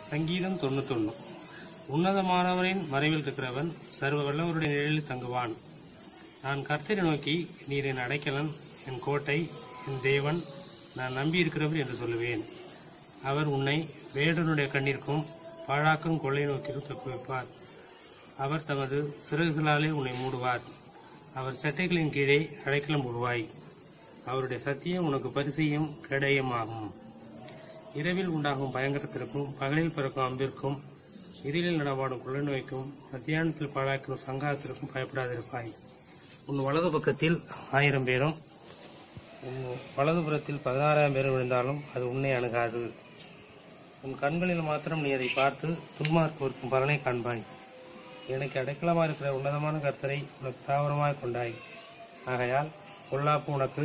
சங்கீதம் தொண்ணூத்தொன்னு உன்னதமானவரின் மறைவில் இருக்கிறவன் சர்வ வல்லவருடைய நிழலில் தங்குவான் நான் கர்த்தரை நோக்கி நீர் என் அடைக்கலன் என் கோட்டை என் தேவன் நான் நம்பியிருக்கிறவர் என்று சொல்லுவேன் அவர் உன்னை வேடனுடைய கண்ணிற்கும் பாழாக்கும் கொள்ளை நோக்கிலும் தப்புவிப்பார் அவர் தமது சிறகுகளாலே உன்னை மூடுவார் அவர் சட்டைகளின் கீழே அடைக்கலம் போடுவாய் அவருடைய சத்தியம் உனக்கு பரிசையும் கேடயம் ஆகும் இரவில் உண்டாகும் பயங்கரத்திற்கும் பகலில் பிறக்கும் அம்பிற்கும் இருளில் நடமாடும் கொள்ளை நோய்க்கும் மத்தியானத்தில் பாழாக்கும் சங்காரத்திற்கும் பயப்படாதிருப்பாய் உன் வலது பக்கத்தில் ஆயிரம் பேரும் உன் வலதுபுறத்தில் பதினாறாயிரம் பேரும் விழுந்தாலும் அது உன்னை அணுகாது உன் கண்களில் மாத்திரம் நீ அதை பார்த்து துன்மார்க்கோருக்கும் பலனை காண்பாய் எனக்கு அடைக்கலமாக இருக்கிற உன்னதமான கர்த்தரை உனக்கு தாவரமாய் கொண்டாய் ஆகையால் பொல்லாப்பு உனக்கு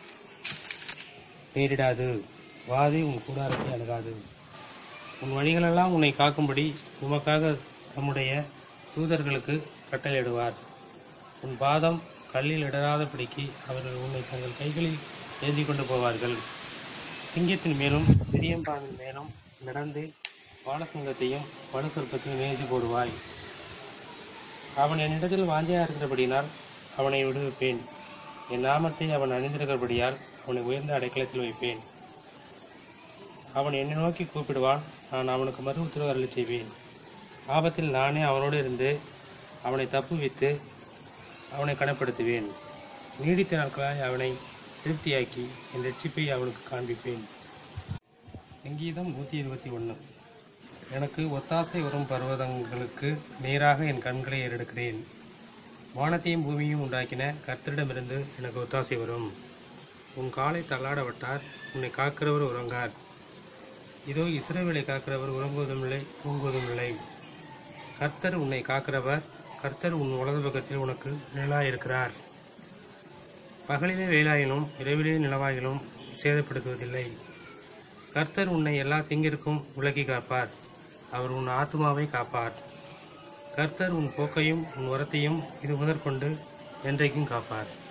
நேரிடாது வாதி உன் கூடாரத்தை அணுகாது உன் வழிகளெல்லாம் உன்னை காக்கும்படி உமக்காக தம்முடைய தூதர்களுக்கு கட்டளையிடுவார் உன் பாதம் கல்லில் இடராதபடிக்கு அவர்கள் உன்னை தங்கள் கைகளில் ஏந்தி கொண்டு போவார்கள் சிங்கத்தின் மேலும் பெரியம்பாவின் மேலும் நடந்து வானசிங்கத்தையும் வலுசொற்பத்தையும் மேய்ச்சி போடுவாய் அவன் என்னிடத்தில் வாஞ்சையா இருக்கிறபடினால் அவனை விடுவிப்பேன் என் நாமத்தை அவன் அறிந்திருக்கிறபடியால் அவனை உயர்ந்த அடைக்கலத்தில் வைப்பேன் அவன் என்னை நோக்கி கூப்பிடுவான் நான் அவனுக்கு மறு உத்தரவு அருளி செய்வேன் ஆபத்தில் நானே அவனோடு இருந்து அவனை தப்புவித்து அவனை கனப்படுத்துவேன் நீடித்த நாட்களாய் அவனை திருப்தியாக்கி என் ரட்சிப்பை அவனுக்கு காண்பிப்பேன் சங்கீதம் நூற்றி இருபத்தி ஒன்று எனக்கு ஒத்தாசை வரும் பர்வதங்களுக்கு நேராக என் கண்களை ஏறெடுக்கிறேன் வானத்தையும் பூமியையும் உண்டாக்கின கர்த்தரிடமிருந்து எனக்கு ஒத்தாசை வரும் உன் காலை தள்ளாட விட்டார் உன்னை காக்கிறவர் உறங்கார் இதோ இஸ்ரவேலை காக்கிறவர் உறங்குவதும் இல்லை தூங்குவதும் இல்லை கர்த்தர் உன்னை காக்கிறவர் கர்த்தர் உன் வலது பக்கத்தில் உனக்கு நிழலாயிருக்கிறார் பகலிலே வேலாயினும் இரவிலே நிலவாயிலும் சேதப்படுத்துவதில்லை கர்த்தர் உன்னை எல்லா திங்கிற்கும் விலக்கி காப்பார் அவர் உன் ஆத்மாவை காப்பார் கர்த்தர் உன் போக்கையும் உன் உரத்தையும் இது முதற்கொண்டு என்றைக்கும் காப்பார்